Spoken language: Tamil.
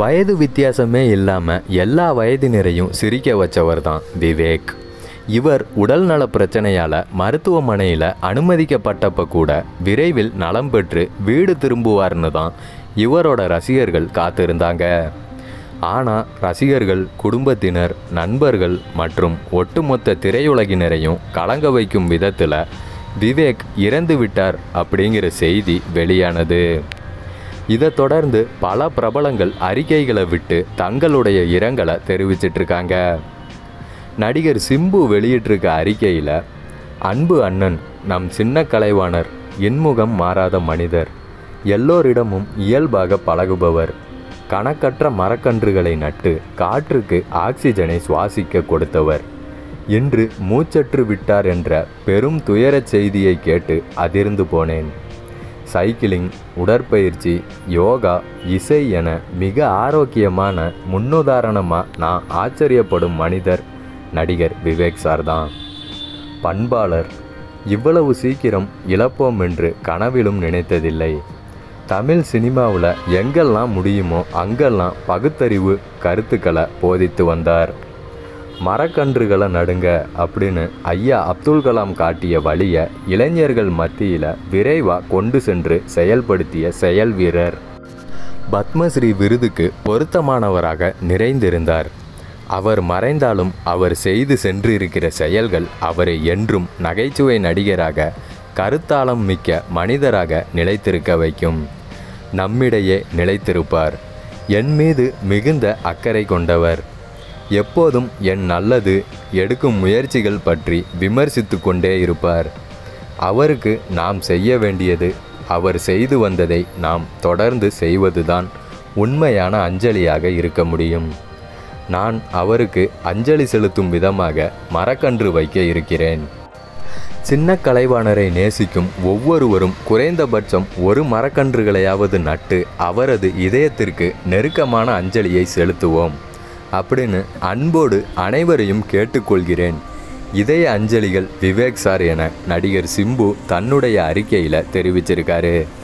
வயது வித்தியாசமே இல்லாமல் எல்லா வயதினரையும் சிரிக்க வச்சவர் தான் விவேக் இவர் உடல்நல பிரச்சனையால் மருத்துவமனையில் அனுமதிக்கப்பட்டப்ப கூட விரைவில் நலம் பெற்று வீடு திரும்புவார்னு தான் இவரோட ரசிகர்கள் காத்திருந்தாங்க ஆனால் ரசிகர்கள் குடும்பத்தினர் நண்பர்கள் மற்றும் ஒட்டுமொத்த திரையுலகினரையும் கலங்க வைக்கும் விதத்தில் விவேக் இறந்து விட்டார் அப்படிங்கிற செய்தி வெளியானது இதை தொடர்ந்து பல பிரபலங்கள் அறிக்கைகளை விட்டு தங்களுடைய இரங்கலை தெரிவிச்சிட்டு இருக்காங்க நடிகர் சிம்பு வெளியிட்டிருக்க அறிக்கையில் அன்பு அண்ணன் நம் சின்ன கலைவாணர் இன்முகம் மாறாத மனிதர் எல்லோரிடமும் இயல்பாக பழகுபவர் கணக்கற்ற மரக்கன்றுகளை நட்டு காற்றுக்கு ஆக்சிஜனை சுவாசிக்க கொடுத்தவர் இன்று மூச்சற்று விட்டார் என்ற பெரும் துயரச் செய்தியை கேட்டு அதிர்ந்து போனேன் சைக்கிளிங் உடற்பயிற்சி யோகா இசை என மிக ஆரோக்கியமான முன்னுதாரணமாக நான் ஆச்சரியப்படும் மனிதர் நடிகர் விவேக் சார் தான் பண்பாளர் இவ்வளவு சீக்கிரம் இழப்போம் என்று கனவிலும் நினைத்ததில்லை தமிழ் சினிமாவில் எங்கெல்லாம் முடியுமோ அங்கெல்லாம் பகுத்தறிவு கருத்துக்களை போதித்து வந்தார் மரக்கன்றுகளை நடுங்க அப்படின்னு ஐயா அப்துல் கலாம் காட்டிய வழியை இளைஞர்கள் மத்தியில் விரைவாக கொண்டு சென்று செயல்படுத்திய செயல் வீரர் பத்மஸ்ரீ விருதுக்கு பொருத்தமானவராக நிறைந்திருந்தார் அவர் மறைந்தாலும் அவர் செய்து சென்றிருக்கிற செயல்கள் அவரை என்றும் நகைச்சுவை நடிகராக கருத்தாளம் மிக்க மனிதராக நிலைத்திருக்க வைக்கும் நம்மிடையே நிலைத்திருப்பார் என் மீது மிகுந்த அக்கறை கொண்டவர் எப்போதும் என் நல்லது எடுக்கும் முயற்சிகள் பற்றி விமர்சித்து கொண்டே இருப்பார் அவருக்கு நாம் செய்ய வேண்டியது அவர் செய்து வந்ததை நாம் தொடர்ந்து செய்வதுதான் உண்மையான அஞ்சலியாக இருக்க முடியும் நான் அவருக்கு அஞ்சலி செலுத்தும் விதமாக மரக்கன்று வைக்க இருக்கிறேன் சின்ன கலைவாணரை நேசிக்கும் ஒவ்வொருவரும் குறைந்தபட்சம் ஒரு மரக்கன்றுகளையாவது நட்டு அவரது இதயத்திற்கு நெருக்கமான அஞ்சலியை செலுத்துவோம் அப்படின்னு அன்போடு அனைவரையும் கேட்டுக்கொள்கிறேன் இதய அஞ்சலிகள் விவேக் சார் என நடிகர் சிம்பு தன்னுடைய அறிக்கையில் தெரிவிச்சிருக்காரு